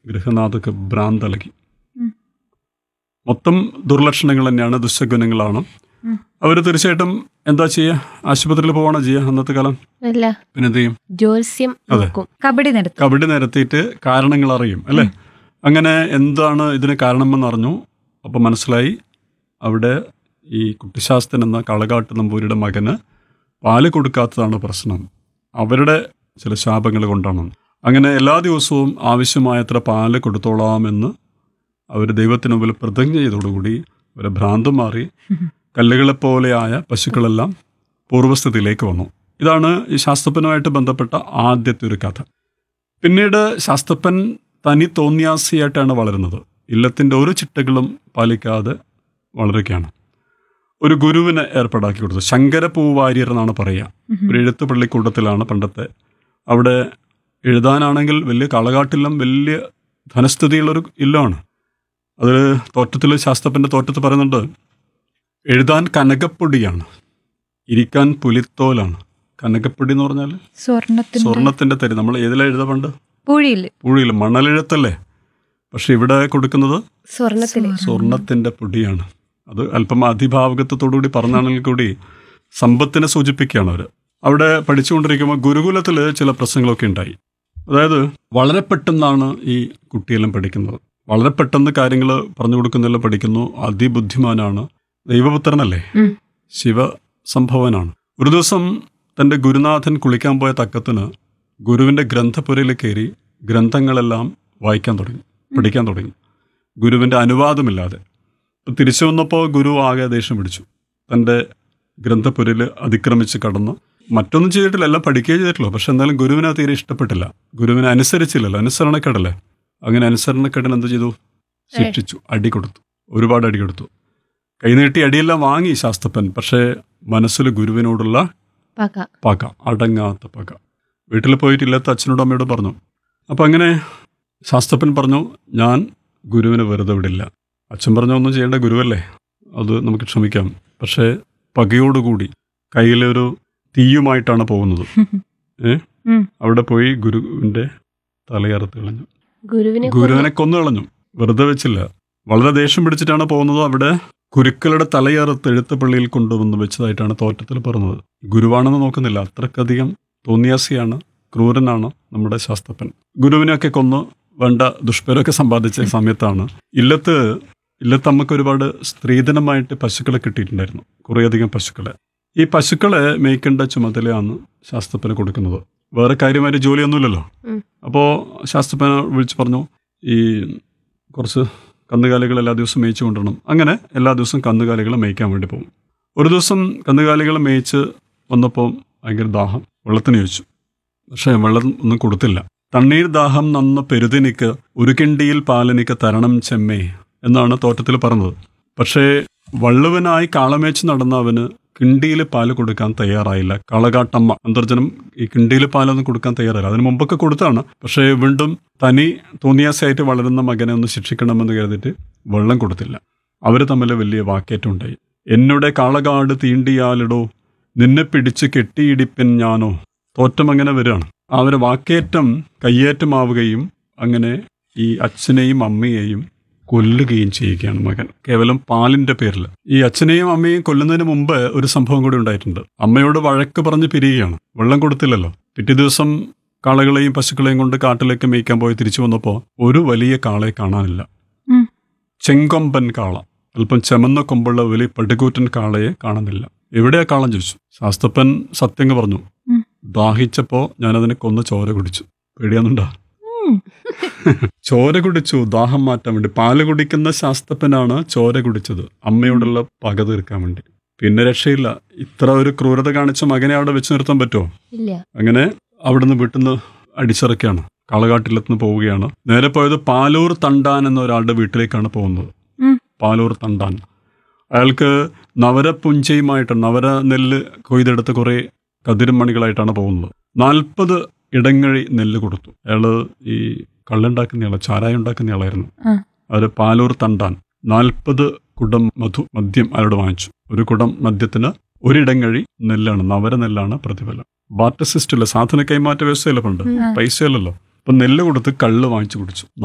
ഗൃഹനാഥക്ക് ഭ്രാന്തലകി ഉം. മൊത്തം ദുർലക്ഷണങ്ങൾ തന്നെയാണ് ദുശഗുണങ്ങളാണ് ഉം. അവർ തീർച്ചയായിട്ടും എന്താ ചെയ്യുക ആശുപത്രിയിൽ പോവാണോ ചെയ്യുക അന്നത്തെ കാലം അല്ല പിന്നെ എന്ത് ചെയ്യും ജ്യോത്സ്യം അതെ. നോക്കും കബഡി നടത്തും കബഡി നിരത്തിയിട്ട് കാരണങ്ങൾ അറിയും അല്ലേ അങ്ങനെ എന്താണ് ഇതിന് കാരണമെന്ന് അറിഞ്ഞു അപ്പം മനസ്സിലായി അവിടെ ഈ കുട്ടിശാസ്ത്രൻ എന്ന കളകാട്ട് നമ്പൂരിയുടെ മകന് പാല് കൊടുക്കാത്തതാണ് പ്രശ്നം അവരുടെ ചില ശാപങ്ങൾ കൊണ്ടാണ് അങ്ങനെ എല്ലാ ദിവസവും ആവശ്യമായത്ര പാല് കൊടുത്തോളാമെന്ന് അവർ ദൈവത്തിന് മുമ്പിൽ പ്രതിജ്ഞ ചെയ്തതോടുകൂടി ഒരു ഭ്രാന്ത് മാറി കല്ലുകളെപ്പോലെയായ പശുക്കളെല്ലാം പൂർവ്വസ്ഥിതിയിലേക്ക് വന്നു ഇതാണ് ഈ ശാസ്ത്രപ്പനുമായിട്ട് ബന്ധപ്പെട്ട ആദ്യത്തെ ഒരു കഥ പിന്നീട് ശാസ്ത്രപ്പൻ തനി തോന്നിയാസിയായിട്ടാണ് വളരുന്നത് ഇല്ലത്തിൻ്റെ ഒരു ചിട്ടകളും പാലിക്കാതെ വളരുകയാണ് ഒരു ഗുരുവിനെ ഏർപ്പാടാക്കി കൊടുത്തു ശങ്കര പൂവാര്യർ എന്നാണ് പറയുക ഒരു എഴുത്ത് പള്ളിക്കൂട്ടത്തിലാണ് പണ്ടത്തെ അവിടെ എഴുതാനാണെങ്കിൽ വലിയ കളകാട്ടില്ലം വലിയ ധനസ്ഥിതിയുള്ളൊരു ഇല്ലമാണ് അത് തോറ്റത്തിൽ ശാസ്ത്രപ്പൻ്റെ തോറ്റത്ത് പറയുന്നുണ്ട് എഴുതാൻ കനകപ്പൊടിയാണ് ഇരിക്കാൻ പുലിത്തോലാണ് കനകപ്പൊടി എന്ന് പറഞ്ഞാൽ സ്വർണത്തിന്റെ സ്വർണത്തിന്റെ തരി നമ്മൾ ഏതിലാ എഴുതാ പണ്ട് പൂഴിയില് പുഴിയിൽ മണലെഴുത്തല്ലേ പക്ഷെ ഇവിടെ കൊടുക്കുന്നത് സ്വർണത്തില് സ്വർണത്തിന്റെ പൊടിയാണ് അത് അല്പം അതിഭാവകത്വത്തോടുകൂടി പറഞ്ഞാണെങ്കിൽ കൂടി സമ്പത്തിനെ സൂചിപ്പിക്കുകയാണ് അവർ അവിടെ പഠിച്ചുകൊണ്ടിരിക്കുമ്പോൾ ഗുരുകുലത്തിൽ ചില പ്രശ്നങ്ങളൊക്കെ ഉണ്ടായി അതായത് വളരെ പെട്ടെന്നാണ് ഈ കുട്ടിയെല്ലാം പഠിക്കുന്നത് വളരെ പെട്ടെന്ന് കാര്യങ്ങൾ പറഞ്ഞു കൊടുക്കുന്നെല്ലാം പഠിക്കുന്നു അതിബുദ്ധിമാനാണ് ദൈവപുത്രനല്ലേ ഉം. ശിവ സംഭവനാണ് ഒരു ദിവസം തൻ്റെ ഗുരുനാഥൻ കുളിക്കാൻ പോയ തക്കത്തിന് ഗുരുവിൻ്റെ ഗ്രന്ഥപുരയിൽ കയറി ഗ്രന്ഥങ്ങളെല്ലാം വായിക്കാൻ തുടങ്ങി പഠിക്കാൻ തുടങ്ങി ഗുരുവിൻ്റെ അനുവാദമില്ലാതെ ഇപ്പം തിരിച്ചു വന്നപ്പോൾ ഗുരു ആകെ ദേഷ്യം പിടിച്ചു തൻ്റെ ഗ്രന്ഥപുരയിൽ അതിക്രമിച്ച് കടന്ന് മറ്റൊന്നും ചെയ്തിട്ടില്ല എല്ലാം പഠിക്കുകയും ചെയ്തിട്ടുള്ളൂ പക്ഷെ എന്നാലും ഗുരുവിനെ തീരെ ഇഷ്ടപ്പെട്ടില്ല ഗുരുവിനെ അനുസരിച്ചില്ലല്ലോ അനുസരണക്കേടല്ലേ അങ്ങനെ അനുസരണക്കേടിന് എന്ത് ചെയ്തു ശിക്ഷിച്ചു അടി കൊടുത്തു ഒരുപാട് അടി കൊടുത്തു കൈനീട്ടി അടിയെല്ലാം വാങ്ങി ശാസ്ത്രപ്പൻ പക്ഷേ മനസ്സിൽ ഗുരുവിനോടുള്ള പക പക അടങ്ങാത്ത പക വീട്ടിൽ പോയിട്ട് ഇല്ലാത്ത അച്ഛനോടും അമ്മയോടും പറഞ്ഞു അപ്പം അങ്ങനെ ശാസ്ത്രപ്പൻ പറഞ്ഞു ഞാൻ ഗുരുവിനെ വെറുതെ വിടില്ല അച്ഛൻ പറഞ്ഞ ഒന്നും ചെയ്യേണ്ട ഗുരുവല്ലേ അത് നമുക്ക് ക്ഷമിക്കാം പക്ഷേ പകയോടുകൂടി കയ്യിലൊരു തീയുമായിട്ടാണ് പോകുന്നത് ഏ ഉം. അവിടെ പോയി ഗുരുവിൻ്റെ തലയറുത്ത് കളഞ്ഞു ഗുരുവിനെ ഗുരുവിനെ കൊന്നു കളഞ്ഞു വെറുതെ വെച്ചില്ല വളരെ ദേഷ്യം പിടിച്ചിട്ടാണ് പോകുന്നത് അവിടെ കുരുക്കളുടെ തലയറുത്ത് എഴുത്തുപള്ളിയിൽ കൊണ്ടുവന്ന് വെച്ചതായിട്ടാണ് തോറ്റത്തിൽ പറഞ്ഞത് ഗുരുവാണെന്ന് നോക്കുന്നില്ല അത്രക്കധികം തോന്നിയാസിയാണ് ക്രൂരനാണ് നമ്മുടെ ശാസ്ത്രപ്പൻ ഗുരുവിനെയൊക്കെ കൊന്ന് വേണ്ട ദുഷ്പേരമൊക്കെ സമ്പാദിച്ച സമയത്താണ് ഇല്ലത്ത് ഇല്ലത്ത് അമ്മക്ക് ഒരുപാട് സ്ത്രീധനമായിട്ട് പശുക്കളെ കിട്ടിയിട്ടുണ്ടായിരുന്നു കുറേയധികം പശുക്കളെ ഈ പശുക്കളെ മേയ്ക്കേണ്ട ചുമതലയാണ് ശാസ്ത്രപ്പന് കൊടുക്കുന്നത് വേറെ കാര്യമായിട്ട് ജോലിയൊന്നുമില്ലല്ലോ ഉം. അപ്പോൾ ശാസ്ത്രപ്പന വിളിച്ച് പറഞ്ഞു ഈ കുറച്ച് കന്നുകാലികൾ എല്ലാ ദിവസവും മേയിച്ചു കൊണ്ടുവരണം അങ്ങനെ എല്ലാ ദിവസവും കന്നുകാലികളെ മേയ്ക്കാൻ വേണ്ടി പോകും ഒരു ദിവസം കന്നുകാലികളെ മേയിച്ച് വന്നപ്പോൾ ഭയങ്കര ദാഹം വെള്ളത്തിന് ചോദിച്ചു പക്ഷേ വെള്ളം ഒന്നും കൊടുത്തില്ല തണ്ണീർ ദാഹം നന്ന പെരുതിനിക്ക് ഒരു കിണ്ടിയിൽ പാലനിക്ക് തരണം ചെമ്മേ എന്നാണ് തോറ്റത്തിൽ പറഞ്ഞത് പക്ഷേ വള്ളുവനായി കാളമേച്ച് നടന്ന അവന് കിണ്ടിയിൽ പാല് കൊടുക്കാൻ തയ്യാറായില്ല കാളകാട്ടമ്മ അന്തർജനം ഈ കിണ്ടിയിൽ പാലൊന്നും കൊടുക്കാൻ തയ്യാറായില്ല അതിന് മുമ്പൊക്കെ കൊടുത്താണ് പക്ഷേ വീണ്ടും തനി തോന്നിയാസായിട്ട് വളരുന്ന മകനെ ഒന്ന് ശിക്ഷിക്കണമെന്ന് കരുതിയിട്ട് വെള്ളം കൊടുത്തില്ല അവർ തമ്മിൽ വലിയ വാക്കേറ്റം ഉണ്ടായി എന്നോടെ കാളകാട് തീണ്ടിയാലിടോ നിന്നെ പിടിച്ച് കെട്ടിയിടിപ്പൻ ഞാനോ തോറ്റം അങ്ങനെ വരികയാണ് ആ ഒരു വാക്കേറ്റം കയ്യേറ്റമാവുകയും അങ്ങനെ ഈ അച്ഛനെയും അമ്മയെയും കൊല്ലുകയും ചെയ്യുകയാണ് മകൻ കേവലം പാലിന്റെ പേരിൽ ഈ അച്ഛനെയും അമ്മയെയും കൊല്ലുന്നതിന് മുമ്പ് ഒരു സംഭവം കൂടി ഉണ്ടായിട്ടുണ്ട് അമ്മയോട് വഴക്ക് പറഞ്ഞ് പിരിയുകയാണ് വെള്ളം കൊടുത്തില്ലല്ലോ പിറ്റേ ദിവസം കാളകളെയും പശുക്കളെയും കൊണ്ട് കാട്ടിലേക്ക് മേയ്ക്കാൻ പോയി തിരിച്ചു വന്നപ്പോൾ ഒരു വലിയ കാളയെ കാണാനില്ല ഉം. ചെങ്കൊമ്പൻ കാള അല്പം ചെമന്ന കൊമ്പുള്ള വലിയ പടുകൂറ്റൻ കാളയെ കാണുന്നില്ല എവിടെയാ കാളം ചോദിച്ചു ശാസ്ത്രപ്പൻ സത്യങ്ങ് പറഞ്ഞു ഉം. ദാഹിച്ചപ്പോ ഞാനതിനെ കൊന്ന് ചോര കുടിച്ചു പേടിയാന്നുണ്ടാ ഉം. ചോര കുടിച്ചു ദാഹം മാറ്റാൻ വേണ്ടി പാല് കുടിക്കുന്ന ശാസ്ത്രപ്പനാണ് ചോര കുടിച്ചത് അമ്മയോടുള്ള പക തീർക്കാൻ വേണ്ടി പിന്നെ രക്ഷയില്ല ഇത്ര ഒരു ക്രൂരത കാണിച്ച മകനെ അവിടെ വെച്ച് നിർത്താൻ പറ്റുമോ ഇല്ല അങ്ങനെ അവിടുന്ന് വീട്ടിൽ നിന്ന് അടിച്ചിറക്കുകയാണ് കളകാട്ടിലെത്തുനിന്ന് പോവുകയാണ് നേരെ പോയത് പാലൂർ തണ്ടാൻ എന്ന ഒരാളുടെ വീട്ടിലേക്കാണ് പോകുന്നത് ഉം. പാലൂർ തണ്ടാൻ അയാൾക്ക് നവരപുഞ്ചയുമായിട്ട് നവര നെല്ല് കൊയ്തെടുത്ത് കുറേ കതിരുമണികളായിട്ടാണ് പോകുന്നത് നാൽപ്പത് ഇടങ്ങഴി നെല്ല് കൊടുത്തു അയാള് ഈ കള്ളുണ്ടാക്കുന്നയാള് ചാരായം ഉണ്ടാക്കുന്നയാളായിരുന്നു ആ. അത് പാലൂർ തണ്ടാൻ നാൽപ്പത് കുടം മധു മദ്യം അയാളോട് വാങ്ങിച്ചു ഒരു കുടം മദ്യത്തിന് ഒരിടങ്ങഴി നെല്ലാണ് നവര നെല്ലാണ് പ്രതിഫലം ബാർട്ടർ സിസ്റ്റം ഇല്ല സാധന കൈമാറ്റ വ്യവസ്ഥയല്ല പണ്ട് ഉം. പൈസയല്ലല്ലോ അപ്പൊ നെല്ല് കൊടുത്ത് കള്ള് വാങ്ങിച്ചു കുടിച്ചു